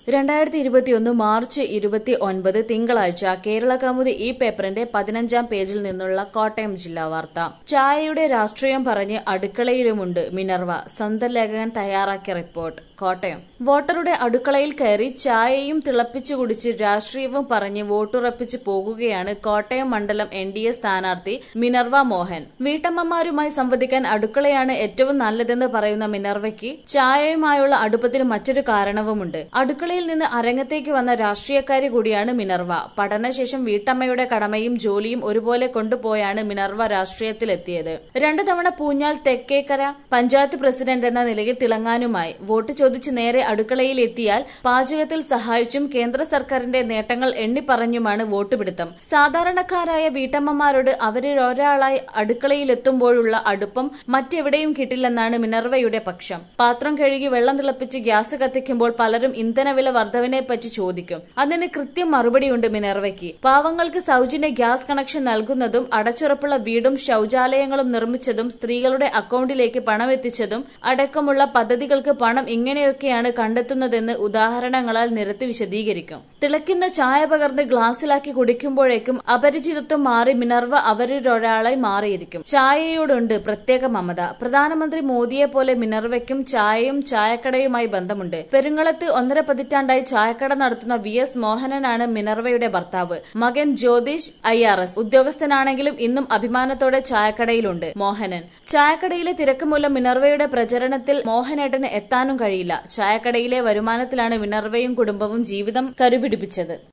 രണ്ടായിരത്തി ഇരുപത്തിയൊന്ന് മാർച്ച് ഇരുപത്തി ഒൻപത് തിങ്കളാഴ്ച കേരള കൗമുദി ഈ പേപ്പറിന്റെ പതിനഞ്ചാം പേജിൽ നിന്നുള്ള കോട്ടയം ജില്ലാ വാർത്ത ചായയുടെ രാഷ്ട്രീയം പറഞ്ഞ് അടുക്കളയിലുമുണ്ട് മിനർവ സ്വന്തം ലേഖകൻ തയ്യാറാക്കിയ റിപ്പോർട്ട് കോട്ടയം വോട്ടറുടെ അടുക്കളയിൽ കയറി ചായയും തിളപ്പിച്ചു കുടിച്ച് രാഷ്ട്രീയവും പറഞ്ഞ് വോട്ടുറപ്പിച്ച് പോകുകയാണ് കോട്ടയം മണ്ഡലം എൻ ഡി എ സ്ഥാനാർത്ഥി മിനർവ മോഹൻ വീട്ടമ്മമാരുമായി സംവദിക്കാൻ അടുക്കളയാണ് ഏറ്റവും നല്ലതെന്ന് പറയുന്ന മിനർവയ്ക്ക് ചായയുമായുള്ള അടുപ്പത്തിന് മറ്റൊരു കാരണവുമുണ്ട് അടുക്കളയിൽ നിന്ന് അരങ്ങത്തേക്ക് വന്ന രാഷ്ട്രീയക്കാരി കൂടിയാണ് മിനർവ പഠനശേഷം വീട്ടമ്മയുടെ കടമയും ജോലിയും ഒരുപോലെ കൊണ്ടുപോയാണ് മിനർവ രാഷ്ട്രീയത്തിലെത്തിയത് രണ്ടു തവണ പൂഞ്ഞാൽ തെക്കേക്കര പഞ്ചായത്ത് പ്രസിഡന്റ് എന്ന നിലയിൽ തിളങ്ങാനുമായി വോട്ട് ചോദിച്ചു നേരെ അടുക്കളയിൽ എത്തിയാൽ പാചകത്തിൽ സഹായിച്ചും കേന്ദ്ര സർക്കാരിന്റെ നേട്ടങ്ങൾ എണ്ണിപ്പറഞ്ഞുമാണ് വോട്ട് പിടുത്തം സാധാരണക്കാരായ വീട്ടമ്മമാരോട് അവരിൽ ഒരാളായി അടുക്കളയിലെത്തുമ്പോഴുള്ള അടുപ്പം മറ്റെവിടെയും കിട്ടില്ലെന്നാണ് മിനർവയുടെ പക്ഷം പാത്രം കഴുകി വെള്ളം തിളപ്പിച്ച് ഗ്യാസ് കത്തിക്കുമ്പോൾ പലരും ഇന്ധനവില വർധവിനെ പറ്റി ചോദിക്കും അതിന് കൃത്യം മറുപടിയുണ്ട് മിനർവയ്ക്ക് പാവങ്ങൾക്ക് സൗജന്യ ഗ്യാസ് കണക്ഷൻ നൽകുന്നതും അടച്ചുറപ്പുള്ള വീടും ശൌചാലയങ്ങളും നിർമ്മിച്ചതും സ്ത്രീകളുടെ അക്കൌണ്ടിലേക്ക് പണം എത്തിച്ചതും അടക്കമുള്ള പദ്ധതികൾക്ക് പണം ഇങ്ങനെയൊക്കെയാണ് കണ്ടെത്തുന്നതെന്ന് ഉദാഹരണങ്ങളാൽ നിരത്തി വിശദീകരിക്കും തിളയ്ക്കുന്ന ചായ പകർന്ന് ഗ്ലാസ്സിലാക്കി കുടിക്കുമ്പോഴേക്കും അപരിചിതത്വം മാറി മിനർവ അവരിലൊരാളായി മാറിയിരിക്കും ചായയോടുണ്ട് പ്രത്യേക മമത പ്രധാനമന്ത്രി മോദിയെ പോലെ മിനർവയ്ക്കും ചായയും ചായക്കടയുമായി ബന്ധമുണ്ട് പെരുങ്ങളത്ത് ഒന്നര പതിറ്റാണ്ടായി ചായക്കട നടത്തുന്ന വി എസ് മോഹനനാണ് മിനർവയുടെ ഭർത്താവ് മകൻ ജ്യോതിഷ് ഐ ആർ എസ് ഉദ്യോഗസ്ഥനാണെങ്കിലും ഇന്നും അഭിമാനത്തോടെ ചായക്കടയിലുണ്ട് മോഹനൻ ചായക്കടയിലെ തിരക്ക് മൂലം മിനർവയുടെ പ്രചരണത്തിൽ മോഹനേട്ടന് എത്താനും കഴിയില്ല ചായക്കടയിലെ വരുമാനത്തിലാണ് മിനർവയും കുടുംബവും ജീവിതം കരുപിടിപ്പിച്ചത്